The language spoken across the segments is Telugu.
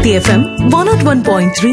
Bharati FM one nought one point three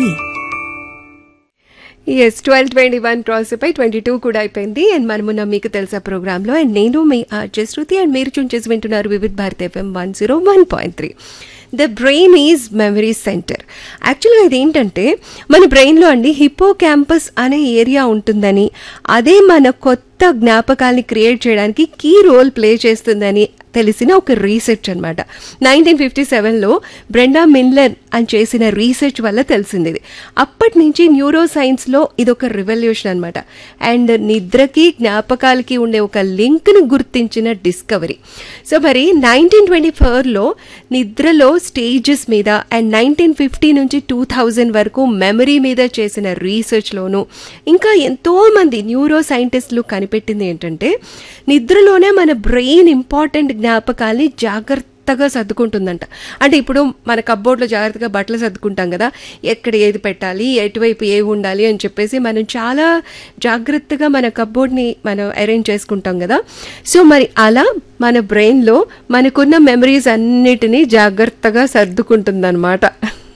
yes twelve twenty one cross అయిపోయి ట్వంటీ టూ కూడా అయిపోయింది అండ్ మనమున్న మీకు తెలుసా ప్రోగ్రాంలో అండ్ నేను మీ ఆర్జే శృతి అండ్ మీరు చూన్ చేసి వింటున్నారు Vividh Bharati FM one zero one point three the brain is memory centre యాక్చువల్గా ఇది ఏంటంటే మన బ్రెయిన్లో అండి హిప్పో క్యాంపస్ అనే ఏరియా ఉంటుందని అదే మన కొత్త జ్ఞాపకాల్ని క్రియేట్ చేయడానికి కీ రోల్ ప్లే చేస్తుందని తెలిసిన ఒక రీసెర్చ్ అనమాట నైన్టీన్ ఫిఫ్టీ సెవెన్లో బ్రెండా మిన్లర్ అని చేసిన రీసెర్చ్ వల్ల తెలిసింది ఇది అప్పటి నుంచి న్యూరో సైన్స్లో ఇది ఒక రివల్యూషన్ అనమాట అండ్ నిద్రకి జ్ఞాపకాలకి ఉండే ఒక లింక్ను గుర్తించిన డిస్కవరీ సో మరి నైన్టీన్ ట్వంటీ ఫోర్లో నిద్రలో స్టేజెస్ మీద అండ్ నైన్టీన్ ఫిఫ్టీ నుంచి టూ థౌజండ్ వరకు మెమరీ మీద చేసిన రీసెర్చ్లోను ఇంకా ఎంతోమంది న్యూరో సైంటిస్టులు కనిపెట్టింది ఏంటంటే నిద్రలోనే మన బ్రెయిన్ ఇంపార్టెంట్ జ్ఞాపకాల్ని జాగ్రత్తగా సర్దుకుంటుందంట అంటే ఇప్పుడు మన కబ్బోర్డ్లో జాగ్రత్తగా బట్టలు సర్దుకుంటాం కదా ఎక్కడ ఏది పెట్టాలి ఎటువైపు ఏవి ఉండాలి అని చెప్పేసి మనం చాలా జాగ్రత్తగా మన కబ్బోర్డ్ని మనం అరేంజ్ చేసుకుంటాం కదా సో మరి అలా మన బ్రెయిన్లో మనకున్న మెమరీస్ అన్నిటినీ జాగ్రత్తగా సర్దుకుంటుందన్నమాట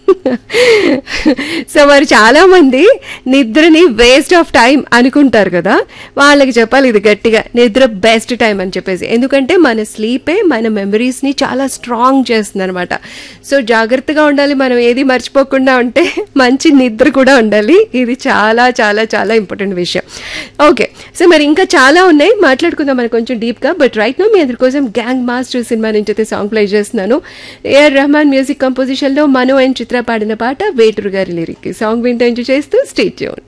సో మరి చాలా మంది నిద్రని వేస్ట్ ఆఫ్ టైం అనుకుంటారు కదా వాళ్ళకి చెప్పాలి ఇది గట్టిగా నిద్ర బెస్ట్ టైం అని చెప్పేసి ఎందుకంటే మన స్లీపే మన మెమరీస్ని చాలా స్ట్రాంగ్ చేస్తుంది అనమాట సో జాగ్రత్తగా ఉండాలి మనం ఏది మర్చిపోకుండా ఉంటే మంచి నిద్ర కూడా ఉండాలి ఇది చాలా చాలా చాలా ఇంపార్టెంట్ విషయం ఓకే సో మరి ఇంకా చాలా ఉన్నాయి మాట్లాడుకుందాం మనం కొంచెం డీప్గా బట్ రైట్ నో మీ అందరి కోసం గ్యాంగ్ మాస్టర్ సినిమా నుంచి అయితే సాంగ్ ప్లే చేస్తున్నాను ఏఆర్ రెహమాన్ మ్యూజిక్ కంపోజిషన్లో మను అండ్ చిత్ర పాడిన పాట వేటూరు గారి లిరిక్ సాంగ్ వింటూ ఎంజాయ్ చేస్తూ స్టేట్ చేయండి